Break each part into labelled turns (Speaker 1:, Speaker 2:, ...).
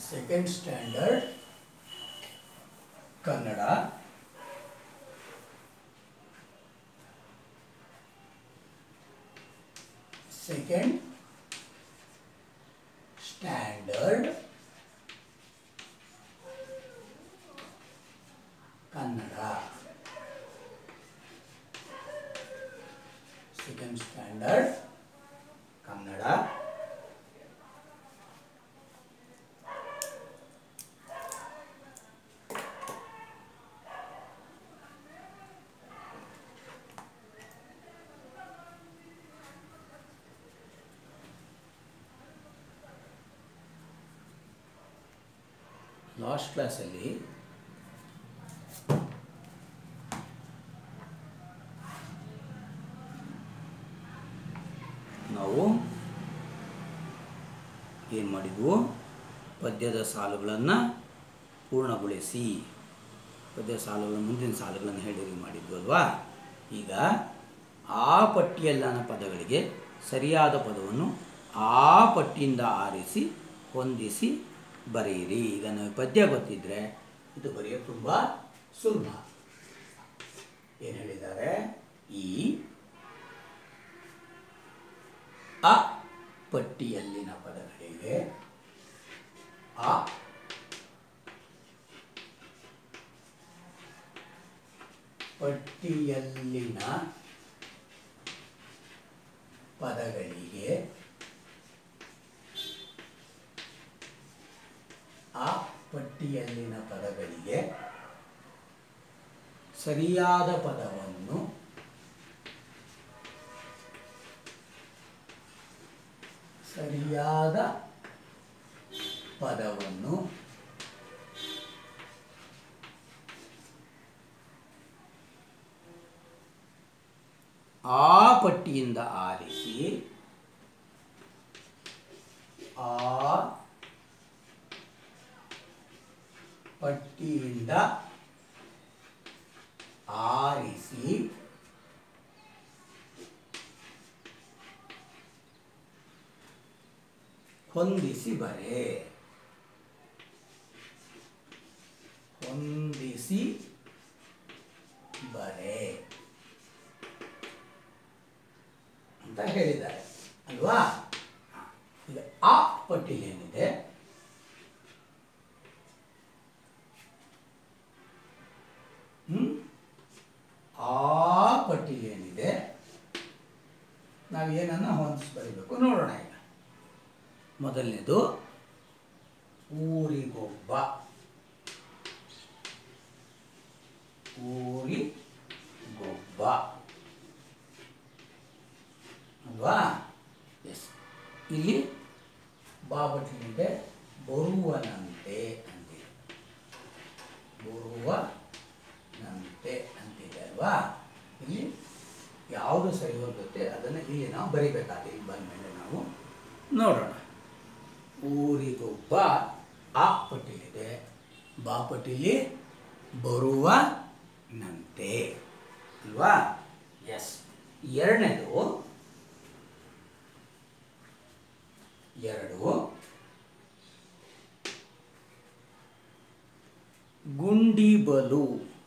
Speaker 1: Second standard Kannada second standard Kannada second standard Kannada last ಕ್ಲಾಸಲ್ಲಿ ನಾವು ಏನು ಮಾಡಿದ್ವು ಪದ್ಯದ ಸಾಲುಗಳನ್ನು ಪೂರ್ಣಗೊಳಿಸಿ ಪದ್ಯ ಸಾಲುಗಳ ಮುಂದಿನ ಸಾಲುಗಳನ್ನು ಹೇಳಿರಿ ಮಾಡಿದ್ವು ಅಲ್ವಾ ಈಗ ಆ ಪಟ್ಟಿಯಲ್ಲಿನ ಪದಗಳಿಗೆ ಸರಿಯಾದ ಪದವನ್ನು ಆ ಪಟ್ಟಿಯಿಂದ ಆರಿಸಿ ಹೊಂದಿಸಿ ಬರೆಯಿರಿ ಈಗ ನಾವು ಪದ್ಯ ಗೊತ್ತಿದ್ದರೆ ಇದು ಬರೆಯೋದು ತುಂಬ ಸುಲಭ ಏನು ಹೇಳಿದ್ದಾರೆ ಈ ಅ ಪಟ್ಟಿಯಲ್ಲಿನ ಪದಗಳಿಗೆ ಆ ಪಟ್ಟಿಯಲ್ಲಿನ ಪದಗಳಿಗೆ ಆ ಪಟ್ಟಿಯಲ್ಲಿನ ಪದಗಳಿಗೆ ಸರಿಯಾದ ಪದವನ್ನು ಸರಿಯಾದ ಪದವನ್ನು ಆ ಪಟ್ಟಿಯಿಂದ ಆರಿಸಿ ಆ ಪಟ್ಟಿಯಿಂದ ಆರಿಸಿ ಹೊಂದಿಸಿ ಬರೆ ಹೊಂದಿಸಿ ಬರೆ ಅಂತ ಹೇಳಿದ್ದಾರೆ ಅಲ್ವಾ ಹ. ಈಗ ಆ ಪಟ್ಟಿಲಿ ಏನಿದೆ ಹ್ಮ್ ಆ ಪಟ್ಟಿಲಿ ಏನಿದೆ ನಾವು ಏನನ್ನ ಹೊಂದಿಸಿ ಬರೀಬೇಕು ನೋಡೋಣ ಈಗ ಮೊದಲನೇದು ಊರಿಗೊಬ್ಬ ಊರಿಗೊಬ್ಬ ಅಲ್ವಾ ಎಸ್ ಇಲ್ಲಿ ಬಾಬಟ್ಲಿದೆ ಬರುವನಂತೆ ಅಂತಿದೆ ಬರುವನಂತೆ ಅಂತಿದೆ ಅಲ್ವಾ ಇಲ್ಲಿ ಯಾವುದು ಸರಿ ಹೋಗುತ್ತೆ ಅದನ್ನು ಇಲ್ಲಿ ನಾವು ಬರಿಬೇಕಾದ್ರೆ ಇಲ್ಲಿ ಬಂದಮೇಲೆ ನಾವು ನೋಡೋಣ ಊರಿಗೊಬ್ಬ ಆ ಪಟ್ಟಿಲಿದೆ ಬಾ ಪಟ್ಟಿಲಿ ಬರುವನಂತೆ ಅಲ್ವಾ ಎಸ್ ಎರಡನೇದು ಎರಡು ಗುಂಡಿಬಲು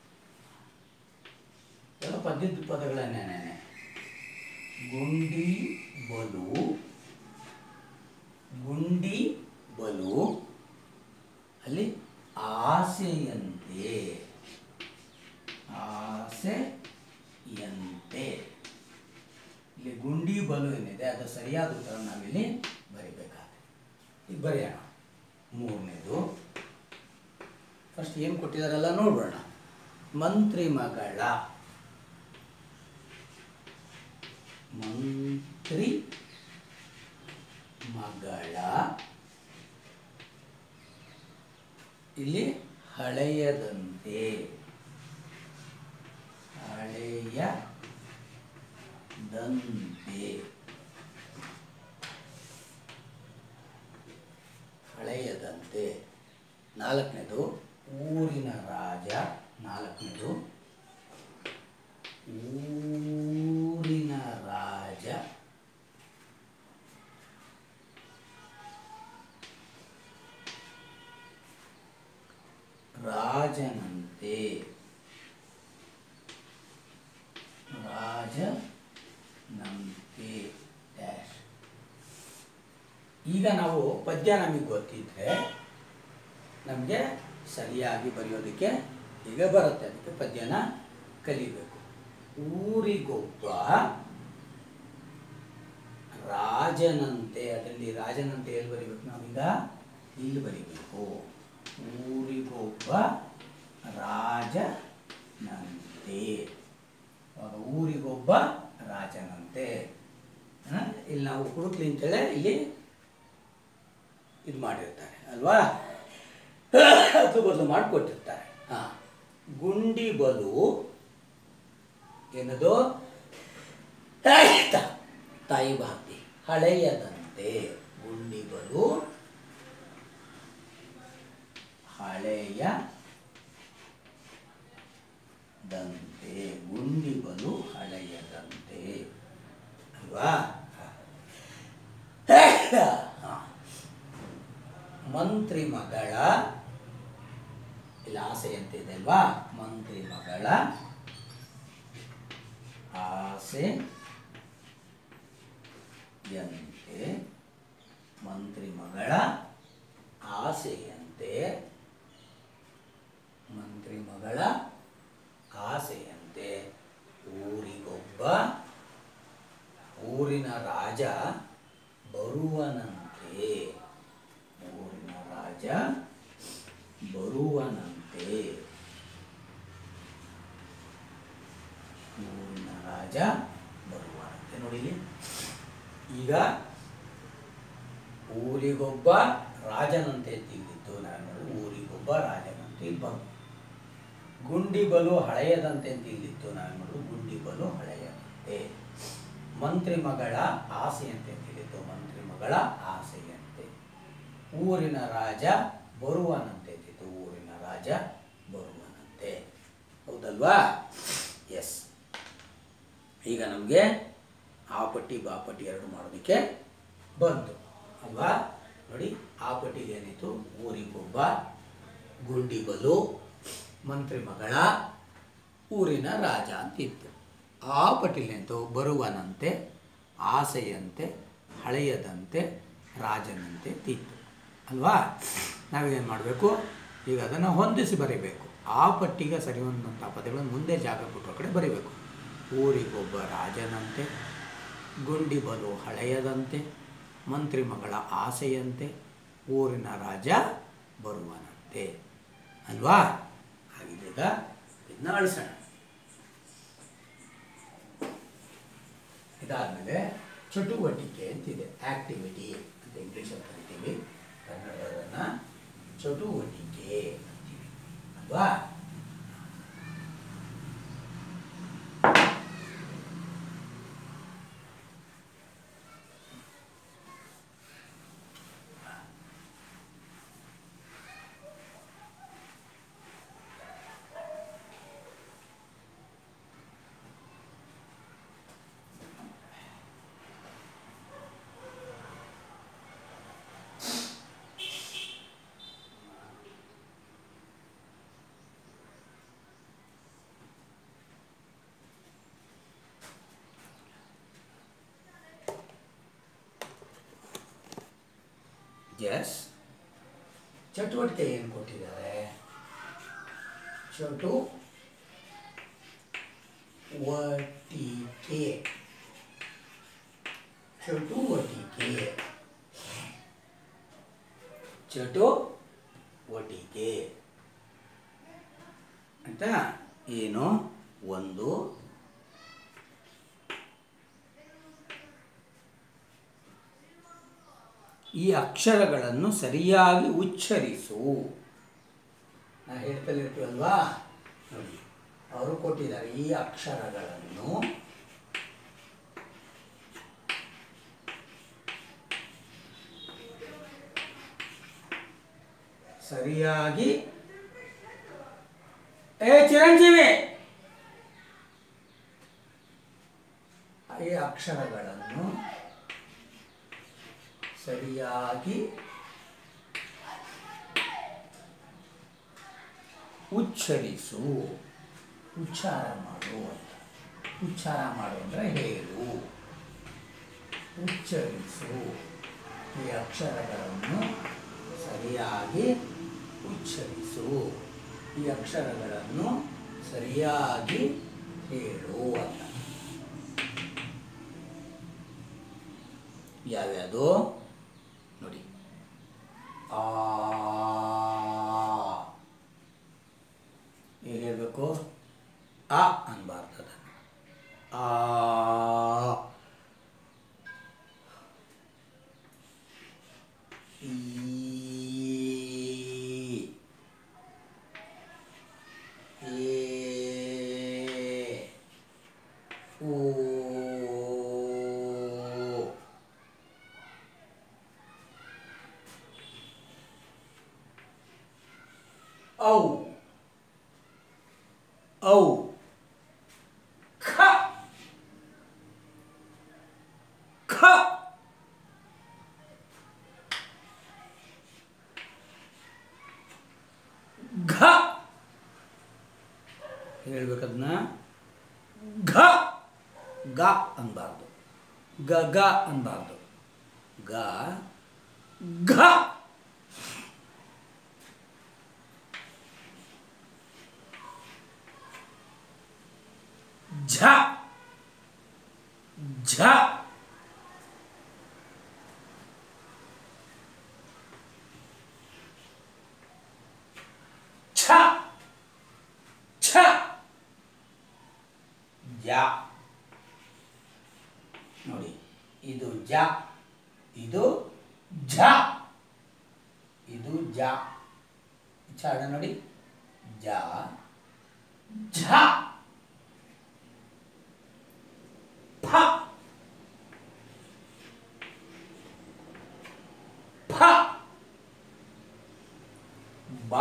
Speaker 1: ಎಲ್ಲ ಪದ್ಯದ ಪದಗಳನ್ನೇನೆ ಗುಂಡಿ ಬಲು ಗುಂಡಿ ಬಲು ಅಲ್ಲಿ ಆಸೆಯಂತೆ ಆಸೆಯಂತೆ ಇಲ್ಲಿ ಗುಂಡಿ ಬಲು ಏನಿದೆ ಅದು ಸರಿಯಾದ ಉತ್ತರ ನಾವಿಲ್ಲಿ ಬರಿಬೇಕಾಗುತ್ತೆ ಈಗ ಬರೆಯೋಣ ಮೂರನೇದು ಫಸ್ಟ್ ಏನು ಕೊಟ್ಟಿದ್ದಾರಲ್ಲ ನೋಡೋಣ ಮಂತ್ರಿ ಮಗಳ ಮಂತ್ರಿ ಮಗಳ ಇಲ್ಲಿ ಹಳೆಯದಂತೆ ಹಳೆಯದಂತೆ ಹಳೆಯದಂತೆ ನಾಲ್ಕನೇದು ಊರಿನ ರಾಜ ನಾಲ್ಕನೇದು ಊರಿನ ರಾಜ ರಾಜನಂತೆ ರಾಜನಂತೆ ಡ್ಯಾಶ್ ಈಗ ನಾವು ಪದ್ಯ ನಮಗೆ ಗೊತ್ತಿದ್ರೆ ನಮಗೆ ಸರಿಯಾಗಿ ಬರೆಯೋದಕ್ಕೆ ಈಗ ಬರುತ್ತೆ ಅದಕ್ಕೆ ಪದ್ಯನ ಕಲಿಬೇಕು ಊರಿಗೊಬ್ಬ ರಾಜನಂತೆ ಅದರಲ್ಲಿ ರಾಜನಂತೆ ಎಲ್ಲಿ ಬರಿಬೇಕು ನಾವೀಗ ಇಲ್ಲಿ ಬರಿಬೇಕು ಊರಿಗೊಬ್ಬ ರಾಜನಂತೆ ಅವಾಗ ಊರಿಗೊಬ್ಬ ರಾಜನಂತೆ ಹ? ಇಲ್ಲಿ ನಾವು ಹುಡುಕ್ಲಿ ಅಂತೇಳಿ ಇಲ್ಲಿ ಇದು ಮಾಡಿರ್ತಾರೆ ಅಲ್ವಾ ಅದು ಬದಲು ಮಾಡಿಕೊಟ್ಟಿರ್ತಾರೆ ಹಾ ಗುಂಡಿ ಬಲು ಏನದು ತ- ತಾಯಿ ಭಾತಿ ಹಳೆಯದಂತೆ ಗುಂಡಿ ಬಲು ಹಳೆಯ ದಂತೆ ಗುಂಡಿ ಬಲು ಹಳೆಯದಂತೆ ಅಲ್ವಾ ಹಾ. ಮಂತ್ರಿ ಮಗಳ ಇಲ್ಲಿ ಆಸೆ ಅಂತ ಇದೆ ಅಲ್ವಾ ಮಂತ್ರಿ ಮಗಳ ಆಸೆ ಯಂತೆ ಮಂತ್ರಿ ಮಗಳ ಆಸೆಯಂತೆ ಮಂತ್ರಿ ಮಗಳ ಆಸೆಯಂತೆ ಊರಿಗೊಬ್ಬ ಊರಿನ ರಾಜ ಬರುವನಂತೆ ಊರಿನ ರಾಜ ಬರುವನಂತೆ ಊರಿನ ರಾಜ ಬರುವನಂತೆ ನೋಡಿ ಇಲ್ಲಿ. ಈಗ ಊರಿಗೊಬ್ಬ ರಾಜನಂತೆ ತಿಳಿದಿತ್ತು ನಾನು ಊರಿಗೊಬ್ಬ ರಾಜನಂತೆ ಇಲ್ಲಿ ಬಂತು ಗುಂಡಿ ಬಲು ಹಳೆಯದಂತೆ ಅಂತ ಇಲ್ಲಿತ್ತು ನಾನು ನೋಡು ಗುಂಡಿ ಬಲು ಹಳೆಯದಂತೆ ಮಂತ್ರಿ ಮಗಳ ಆಸೆಯಂತೆ ತಿಳಿತು ಮಂತ್ರಿ ಮಗಳ ಆಸೆಯಂತೆ ಊರಿನ ರಾಜ ಬರುವನಂತೆ ಅಂತಿತ್ತು ಊರಿನ ರಾಜ ಬರುವನಂತೆ ಹೌದಲ್ವಾ ಎಸ್ ಈಗ ನಮಗೆ ಆ ಪಟ್ಟಿ ಬಾ ಪಟ್ಟಿ ಎರಡು ಮಾಡೋದಕ್ಕೆ ಬಂತು ಅಲ್ವಾ ನೋಡಿ ಆ ಪಟ್ಟಿಗೆ ಏನಿತ್ತು ಊರಿಗೊಬ್ಬ ಗುಂಡಿ ಬಲು ಮಂತ್ರಿ ಮಗಳ ಊರಿನ ರಾಜ ಅಂತ ಇತ್ತು ಆ ಪಟ್ಟಿಲೇಂತು ಬರುವನಂತೆ ಆಸೆಯಂತೆ ಹಳೆಯದಂತೆ ರಾಜನಂತೆ ತಿತ್ತು ಅಲ್ವಾ ನಾವೇನು ಮಾಡಬೇಕು ಈಗ ಅದನ್ನು ಹೊಂದಿಸಿ ಬರೀಬೇಕು ಆ ಪಟ್ಟಿಗೆ ಸರಿ ಹೊಂದಂಥ ಪದಗಳನ್ನು ಮುಂದೆ ಜಾಗ ಕೊಟ್ಟೋ ಕಡೆ ಬರೀಬೇಕು ಊರಿಗೊಬ್ಬ ರಾಜನಂತೆ ಗುಂಡಿ ಬಲು ಹಳೆಯದಂತೆ ಮಂತ್ರಿ ಮಗಳ ಆಸೆಯಂತೆ ಊರಿನ ರಾಜ ಬರುವನಂತೆ ಅಲ್ವಾ ಹಾಗಿದ್ದಾಗ ಇದನ್ನ ಅಳಿಸೋಣ ಇದಾದಮೇಲೆ ಚಟುವಟಿಕೆ ಅಂತಿದೆ ಆಕ್ಟಿವಿಟಿ ಅಂತ ಇಂಗ್ಲೀಷಲ್ಲಿ ಕರಿತೀವಿ ಕನ್ನಡದನ್ನ ಚಟುವಟಿಕೆ ಅಂತೀವಿ ಅಲ್ವಾ ಎಸ್ ಚಟುವಟಿಕೆ ಏನು ಕೊಟ್ಟಿದ್ದಾರೆ ಚಟು ವಟಿಕೆ ಚಟುವಟಿಕೆ ಚಟುವಟಿಕೆ ಅಂತ ಏನು ಒಂದು ಈ ಅಕ್ಷರಗಳನ್ನು ಸರಿಯಾಗಿ ಉಚ್ಚರಿಸು ನಾ ಹೇಳ್ತಲೇ ಇರ್ತೀವಲ್ವಾ ನೋಡಿ ಅವರು ಕೊಟ್ಟಿದ್ದಾರೆ ಈ ಅಕ್ಷರಗಳನ್ನು ಸರಿಯಾಗಿ ಏ ಚಿರಂಜೀವಿ ಈ ಅಕ್ಷರಗಳನ್ನು ಸರಿಯಾಗಿ ಉಚ್ಚರಿಸು ಉಚ್ಚಾರ ಮಾಡು ಅಂತ ಉಚ್ಚಾರ ಮಾಡು ಅಂದರೆ ಹೇಳು ಉಚ್ಚರಿಸು ಈ ಅಕ್ಷರಗಳನ್ನು ಸರಿಯಾಗಿ ಉಚ್ಚರಿಸು ಈ ಅಕ್ಷರಗಳನ್ನು ಸರಿಯಾಗಿ ಹೇಳು ಅಂತ ಯಾವ್ಯಾವುದು ನೋಡಿ ಆ ಹೇಗೆ ಹೇಳಬೇಕು ಆ ಅನ್ಬಾರ್ದು ಅದನ್ನು ಆ ಈ ಏ ಊ ಔ ಔ ಖ ಖ ಘ ಹೇಳ್ಬೇಕದನ್ನ ಘ ಗ ಅನ್ಬಾರ್ದು ಗ ಗ ಅನ್ಬಾರ್ದು ಗ ಘ ಝ ಝ ಛ ಛ ಜ ನೋಡಿ ಇದು ಜ ಇದು ಝ ಇದು ಜ ಚಾಡ ನೋಡಿ ಜ ಝ ಫ ಫ ಬ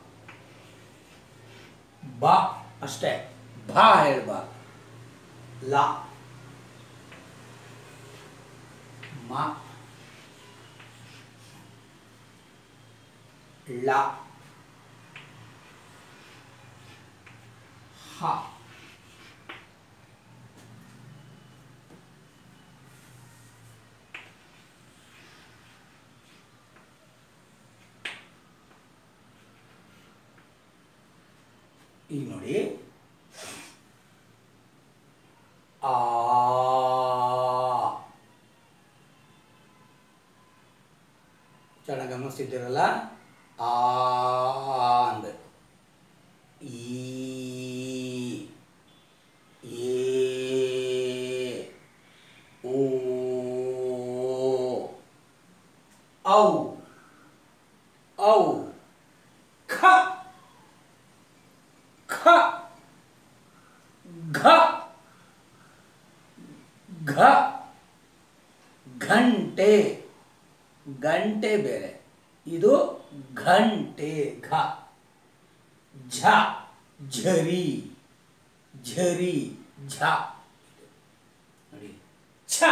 Speaker 1: ಬ ಅಷ್ಟೇ ಭ ಹೇಳ್ಬಾರ್ದು ಲ ಮ ಳ ಹ ಈಗ ನೋಡಿ ಆ ಚೆನ್ನಾಗಿ ಗಮನಿಸ್ತಿದ್ದೀರಲ್ಲ ಆ ಅನ್ಬೇಕು ಈ ಏ ಓ ಔ ಔ ಖ ಖ ಘ ಘ ಘಂಟೆ ಗಂಟೆ ಬೇರೆ ಇದು ಘಂಟೆ ಘ ಝ ಝರಿ ಝರಿ ಝ ನೋಡಿ ಛ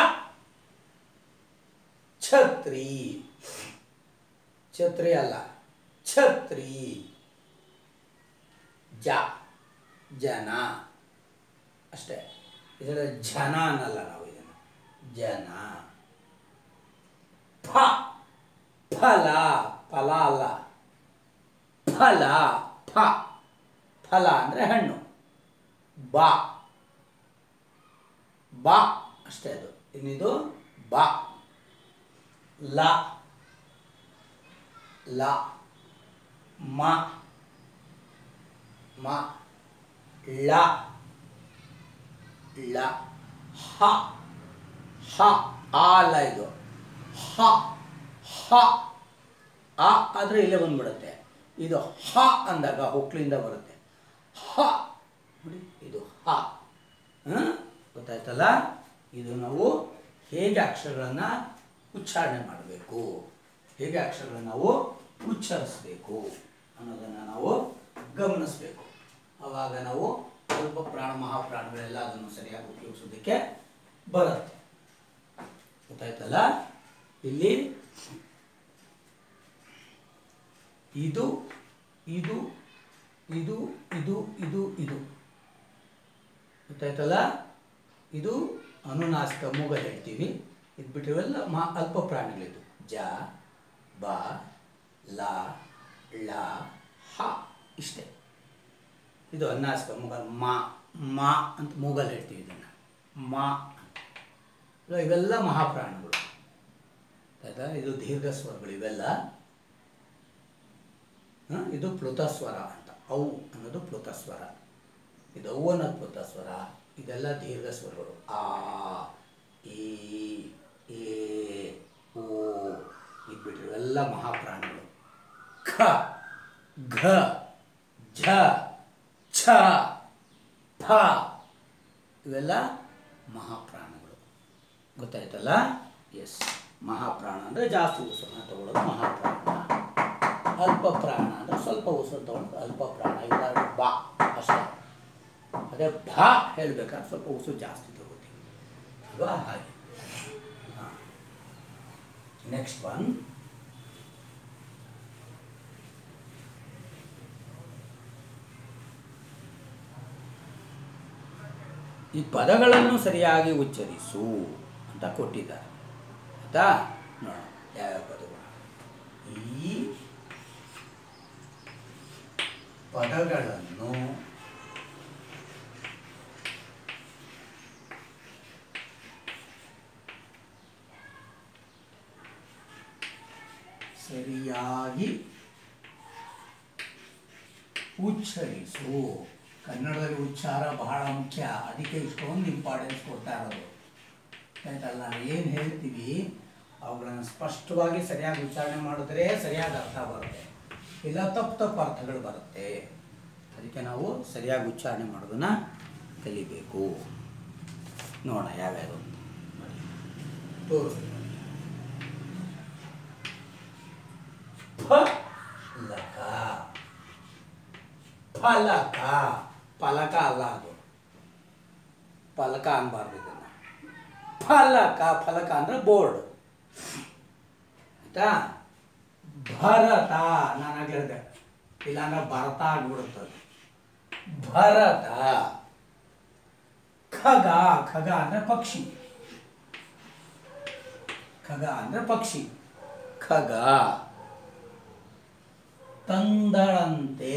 Speaker 1: ಛತ್ರಿ ಛತ್ರಿ ಅಲ್ಲ ಛತ್ರಿ ಜ ಜನ ಅಷ್ಟೇ ಇದರ ಜನ ಅನ್ನಲ್ಲ ನಾವು ಇದನ್ನು ಜನ ಫ ಫಲ ಫಲ ಅಲ್ಲ ಫಲ ಫ ಫಲ ಅಂದರೆ ಹಣ್ಣು ಬಾ ಬಾ ಅಷ್ಟೇ ಅದು ಇನ್ನಿದು ಬಾ ಲ ಲ ಮ ಮ ಳ ಳ ಹ ಹ ಆ ಅಲ್ಲ ಇದು ಹ ಹ ಆ ಆದರೆ ಇಲ್ಲೇ ಬಂದ್ಬಿಡುತ್ತೆ ಇದು ಹ ಅಂದಾಗ ಹೊಕ್ಲಿಂದ ಬರುತ್ತೆ ಹ ನೋಡಿ ಇದು ಹ ಹ? ಗೊತ್ತಾಯ್ತಲ್ಲ ಇದು ನಾವು ಹೇಗೆ ಅಕ್ಷರಗಳನ್ನು ಉಚ್ಚಾರಣೆ ಮಾಡಬೇಕು ಹೇಗೆ ಅಕ್ಷರಗಳನ್ನು ನಾವು ಉಚ್ಚರಿಸಬೇಕು ಅನ್ನೋದನ್ನು ನಾವು ಗಮನಿಸಬೇಕು ಆವಾಗ ನಾವು ಸ್ವಲ್ಪ ಪ್ರಾಣ ಮಹಾಪ್ರಾಣಗಳೆಲ್ಲ ಅದನ್ನು ಸರಿಯಾಗಿ ಉಪಯೋಗಿಸೋದಕ್ಕೆ ಬರುತ್ತೆ ಗೊತ್ತಾಯ್ತಲ್ಲ ಇಲ್ಲಿ ಇದು ಇದು ಇದು ಇದು ಇದು ಇದು ಗೊತ್ತಾಯ್ತಲ್ಲ ಇದು ಅನುನಾಸಿಕ ಮೂಗ ಹೇಳ್ತೀವಿ ಇದು ಬಿಟ್ಟರೆ ಇವೆಲ್ಲ ಮಾ ಅಲ್ಪ ಪ್ರಾಣಿಗಳಿದು ಜ ಬ ಲ ಳ ಹ ಇಷ್ಟೇ ಇದು ಅನುನಾಸಿಕ ಮೂಗಲ್ ಮಾ ಮಾ ಅಂತ ಮೂಗಲ್ ಹೇಳ್ತೀವಿ ಇದನ್ನು ಮಾ ಇಲ್ಲ, ಇವೆಲ್ಲ ಮಹಾಪ್ರಾಣಗಳು ಆಯ್ತಾ ಇದು ದೀರ್ಘ ಸ್ವರಗಳು ಇವೆಲ್ಲ ಹ? ಇದು ಪ್ಲುತಸ್ವರ ಅಂತ ಅವು ಅನ್ನೋದು ಪ್ಲುತಸ್ವರ ಇದು ಅವು ಅನ್ನೋದು ಪ್ಲುತಸ್ವರ ಇದೆಲ್ಲ ದೀರ್ಘ ಸ್ವರಗಳು ಆ ಈ ಏ ಓ ಇದು ಬಿಟ್ಟರೆ ಇವೆಲ್ಲ ಮಹಾಪ್ರಾಣಗಳು ಖ ಘ ಝ ಛ ಫ ಇವೆಲ್ಲ ಮಹಾಪ್ರಾಣಗಳು ಗೊತ್ತಾಯ್ತಲ್ಲ ಎಸ್ ಮಹಾಪ್ರಾಣ ಅಂದರೆ ಜಾಸ್ತಿ ಉಸಿರನ್ನ ತಗೊಳ್ಳೋದು ಮಹಾಪ್ರಾಣ ಅಲ್ಪ ಪ್ರಾಣ ಅಂದರೆ ಸ್ವಲ್ಪ ಉಸಿರು ತಗೊಳ್ಳೋದು ಅಲ್ಪ ಪ್ರಾಣ ಇಲ್ಲ ಬಾ ಅಷ್ಟೇ ಅದೇ ಭಾ ಹೇಳ್ಬೇಕಾದ್ರೆ ಸ್ವಲ್ಪ ಉಸಿರು ಜಾಸ್ತಿ ತಗೋತೀವಿ ಅಲ್ವಾ ಹಾಗೆ ನೆಕ್ಸ್ಟ್ ಒನ್ ಈ ಪದಗಳನ್ನು ಸರಿಯಾಗಿ ಉಚ್ಚರಿಸು ಅಂತ ಕೊಟ್ಟಿದ್ದಾರೆ ಆಯ್ತಾ ನೋಡೋಣ ಯಾವ್ಯಾವ ಪದಗಳು ಈ ಪದಗಳನ್ನು ಸರಿಯಾಗಿ ಉಚ್ಚರಿಸು ಕನ್ನಡದಲ್ಲಿ ಉಚ್ಚಾರ ಬಹಳ ಮುಖ್ಯ ಅದಕ್ಕೆ ಇಷ್ಟೊಂದು ಇಂಪಾರ್ಟೆನ್ಸ್ ಕೊಡ್ತಾ ಇರೋದು ಆಯ್ತಲ್ಲ ನಾವು ಏನು ಹೇಳ್ತೀವಿ ಅವುಗಳನ್ನು ಸ್ಪಷ್ಟವಾಗಿ ಸರಿಯಾಗಿ ಉಚ್ಚಾರಣೆ ಮಾಡಿದ್ರೆ ಸರಿಯಾದ ಅರ್ಥ ಬರುತ್ತೆ ಇಲ್ಲ ತಪ್ಪು ತಪ್ಪು ಅರ್ಥಗಳು ಬರುತ್ತೆ ಅದಕ್ಕೆ ನಾವು ಸರಿಯಾಗಿ ಉಚ್ಚಾರಣೆ ಮಾಡೋದನ್ನ ಕಲಿಬೇಕು ನೋಡೋಣ ಯಾವ್ಯಾವುದು ಅಂತ ನೋಡಿ. ತೋರಿಸ್ತೀನಿ ಫಲಕ ಫಲಕ ಫಲಕ ಅಲ್ಲ ಅದು ಫಲಕ ಅನ್ಬಾರ್ದು ಇದನ್ನು ಫಲಕ ಫಲಕ ಅಂದ್ರೆ ಬೋರ್ಡ್ ಆಯ್ತಾ ಭರತ ನಾನಾಗ್ಲೇ ಹೇಳಿದೆ ಇಲ್ಲಾಂದ್ರೆ ಭರತ ಆಗ್ಬಿಡುತ್ತದೆ ಭರತ ಖಗ ಖಗ ಅಂದ್ರೆ ಪಕ್ಷಿ ಖಗ ಅಂದ್ರೆ ಪಕ್ಷಿ ಖಗ ತಂದಳಂತೆ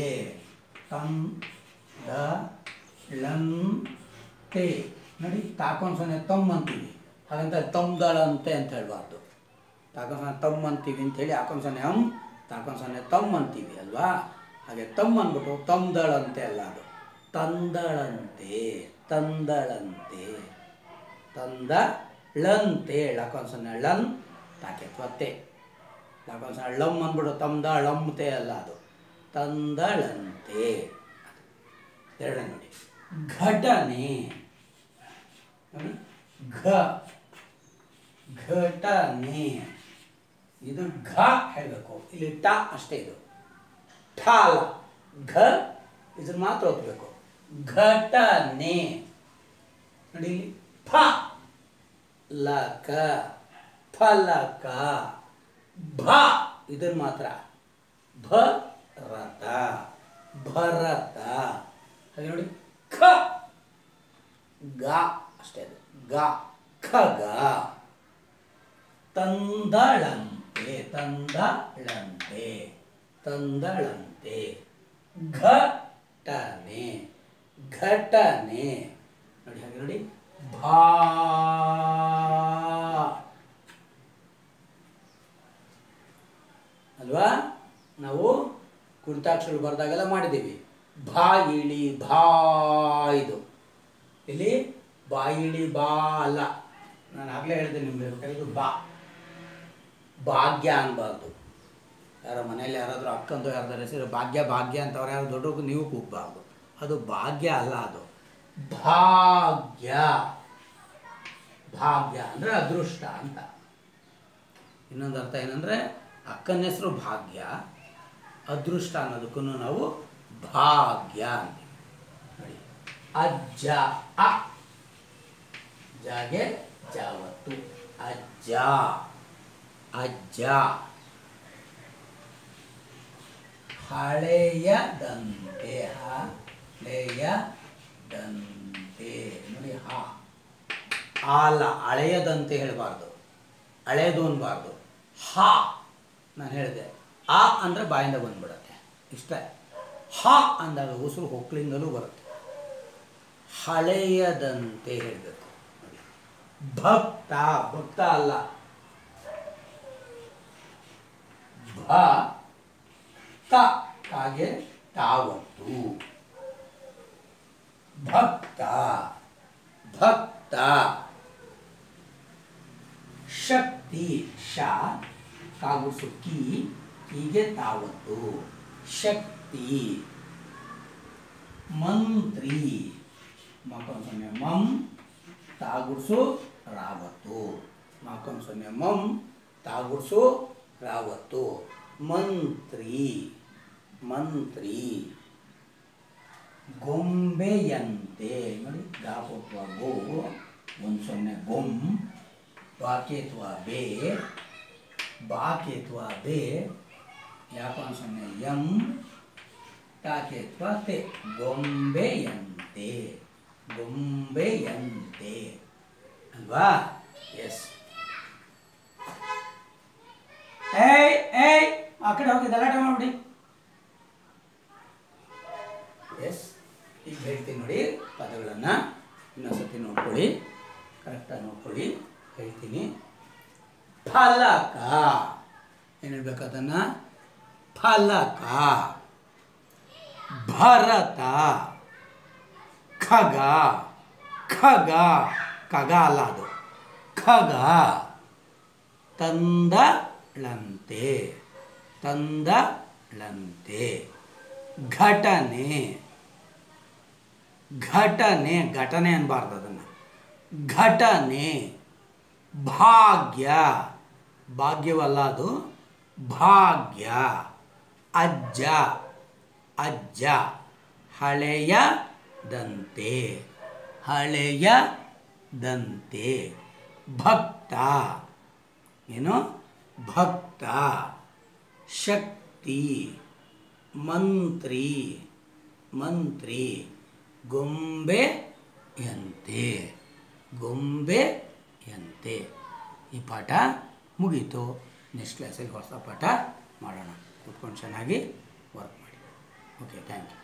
Speaker 1: ತಂದಳಂತೆ ನೋಡಿ ತಾಕೊಂಡ್ ಸೊನ್ನೆ ತಮ್ಮ ಅಂತೀವಿ ಹಾಗಂತ ತಮ್ದಳಂತೆ ಅಂತ ಹೇಳ್ಬಾರ್ದು ತಾಕೊಂಡ್ ಸೊನ್ನೆ ತಮ್ಮ ಅಂತೀವಿ ಅಂತೇಳಿ ಹಾಕೊಂಡ್ ಸೊನ್ನೆ ಹಮ್ ತಾಕೊಂಡ್ ಸೊನ್ನೆ ತಮ್ಮ ಅಂತೀವಿ ಅಲ್ವಾ ಹಾಗೆ ತಮ್ಮ ಅಂದ್ಬಿಟ್ಟು ತಮ್ದಳಂತೆ ಅಲ್ಲ ಅದು ತಂದಳಂತೆ ತಂದಳಂತೆ ತಂದಳಂತೆ ಳಕೊಂಡ್ ಸೊನ್ನೆ ಳನ್ ತಾಕೆ ತ್ವತ್ತೆ ಲಾಕೊಂಡ್ ಸಣ್ಣ ಲಮ್ ಅಂದ್ಬಿಡು ತಮ್ದ ಳಂತೆ ಅಲ್ಲ ಅದು ತಂದಳಂತೆ ಎರಡನೇ ನೋಡಿ ಘಟನೆ ನೋಡಿ ಘ ಘಟನೆ ಇದು ಘ ಹೇಳಬೇಕು ಇಲ್ಲಿ ಟ ಅಷ್ಟೇ ಇದು ಠ ಅಲ್ಲ ಘ ಇದನ್ನ ಮಾತ್ರ ಓದ್ಬೇಕು ಘಟನೆ ನೋಡಿ ಇಲ್ಲಿ ಫ ಲಕ ಫಲಕ ಭ ಇದನ್ನ ಮಾತ್ರ ಭರತ ಭರತ ಹಾಗೆ ನೋಡಿ ಖ ಗ ಅಷ್ಟೇ ಅದು ಗ ಖಗ ತಂದಳಂತೆ ತಂದಳಂತೆ ತಂದಳಂತೆ ಘಟನೆ ಘಟನೆ ನೋಡಿ ಹಾಗೆ ನೋಡಿ ಭಾ ಅಲ್ವಾ ನಾವು ಕುರಿತಾಕ್ಷರ ಬರೆದಾಗೆಲ್ಲ ಮಾಡಿದ್ದೀವಿ ಭಾ ಇಳಿ ಭಾ ಇದು ಇಲ್ಲಿ ಬಾ ಇಳಿ ಬಾ ಅಲ್ಲ ನಾನು ಆಗಲೇ ಹೇಳಿದೆ ನಿಮ್ಗೆ ಬೇಕಾದ್ರೆ ಇದು ಬಾ ಭಾಗ್ಯ ಅನ್ಬಾರ್ದು ಯಾರ ಮನೇಲಿ ಯಾರಾದರೂ ಅಕ್ಕಂದು ಯಾರ್ದಾರು ಹೆಸರು ಭಾಗ್ಯ ಭಾಗ್ಯ ಅಂತ ಅವ್ರು ಯಾರು ದೊಡ್ಡವ್ರು ನೀವು ಕೂಗಬಾರ್ದು ಅದು ಭಾಗ್ಯ ಅಲ್ಲ ಅದು ಭಾಗ್ಯ ಭಾಗ್ಯ ಅಂದರೆ ಅದೃಷ್ಟ ಅಂತ ಇನ್ನೊಂದು ಅರ್ಥ ಏನಂದರೆ ಅಕ್ಕನ ಹೆಸರು ಭಾಗ್ಯ ಅದೃಷ್ಟ ಅನ್ನೋದಕ್ಕೂ ನಾವು ಭಾಗ್ಯ ಅಂತೀವಿ ನೋಡಿ ಅಜ್ಜ ಅ ಜಾಗೆ ಜಾವತ್ತು ಅಜ್ಜ ಅಜ್ಜ ಹಳೆಯದಂತೆ ಹಳೆಯದಂತೆ ನೋಡಿ ಹಾ ಆ ಅಲ್ಲ ಹಳೆಯದಂತೆ ಹೇಳಬಾರ್ದು ಹಳೆಯದು ಅನ್ಬಾರ್ದು ಹಾ ನಾನು ಹೇಳಿದೆ ಆ ಅಂದರೆ ಬಾಯಿಂದ ಬಂದ್ಬಿಡತ್ತೆ ಇಷ್ಟೇ ಹಾ ಅಂದಾಗ ಉಸಿರು ಹೊಕ್ಲಿಂದಲೂ ಬರುತ್ತೆ ಹಳೆಯದಂತೆ ಹೇಳಬೇಕು ನೋಡಿ ಭಕ್ತ ಭಕ್ತ ಅಲ್ಲ ಭ ತ ಕಾಗೆ ತಾವತ್ತು ಭಕ್ತ ಭಕ್ತ ಶಕ್ತಿ ಶ ಕಾಗುಡ್ಸು ಕಿ ಹೀಗೆ ತಾವತ್ತು ಶಕ್ತಿ ಮಂತ್ರಿ ಮಕ್ಕಳು ಸೊನ್ನೆ ಮಂ ತಾಗುಡ್ಸು ರಾವತ್ತು ಮಕ್ಕಳು ಸೊನ್ನೆ ಮಂ ತಾಗುಡ್ಸು ರಾವತ್ತು ಮಂತ್ರಿ ಮಂತ್ರಿ ಗೊಂಬೆಯಂತೆ ನೋಡಿ ಗಾಪತ್ವ ಗೋ ಒಂದು ಸೊನ್ನೆ ಗೊಂ ಬಾಕೇತ್ವ ಬೇ ಬಾಕೇತ್ವ ಬೇ ಯಾಪನ ಸೊನ್ನೆ ಎಂ ತಾಕೇತ್ವ ತೆ ಗೊಂಬೆಯಂತೆ ಗೊಂಬೆಯಂತೆ ಅಲ್ವಾ ಎಸ್ ಏಯ್ ಏಯ್ ಆ ಕಡೆ ಹೋಗಿ ಗಲಾಟೆ ಮಾಡ್ಬಿಡಿ ಎಸ್ ಈಗ ಹೇಳ್ತೀನಿ ನೋಡಿ ಪದಗಳನ್ನು ಇನ್ನೊಂದ್ಸತಿ ನೋಡ್ಕೊಳ್ಳಿ ಕರೆಕ್ಟಾಗಿ ನೋಡ್ಕೊಳ್ಳಿ ಹೇಳ್ತೀನಿ ಫಲಕ ಏನು ಹೇಳ್ಬೇಕು ಅದನ್ನು ಫಲಕ ಭರತ ಖಗ ಖಗ ಖಗ ಅಲ್ಲ ಅದು ಖಗ ತಂದಳಂತೆ ತಂದಳಂತೆ ಘಟನೆ ಘಟನೆ ಘಟನೆ ಅನ್ಬಾರ್ದು ಅದನ್ನು ಘಟನೆ ಭಾಗ್ಯ ಭಾಗ್ಯವಲ್ಲ ಅದು ಭಾಗ್ಯ ಅಜ್ಜ ಅಜ್ಜ ಹಳೆಯದಂತೆ ಹಳೆಯದಂತೆ ಭಕ್ತ ಏನು ಭಕ್ತ ಶಕ್ತಿ ಮಂತ್ರಿ ಮಂತ್ರಿ ಗೊಂಬೆಯಂತೆ ಗೊಂಬೆಯಂತೆ ಈ ಪಾಠ ಮುಗೀತು ನೆಕ್ಸ್ಟ್ ಕ್ಲಾಸಲ್ಲಿ ಹೊಸ ಪಾಠ ಮಾಡೋಣ ಕೂತ್ಕೊಂಡು ಚೆನ್ನಾಗಿ ವರ್ಕ್ ಮಾಡಿ ಓಕೆ ಥ್ಯಾಂಕ್ ಯು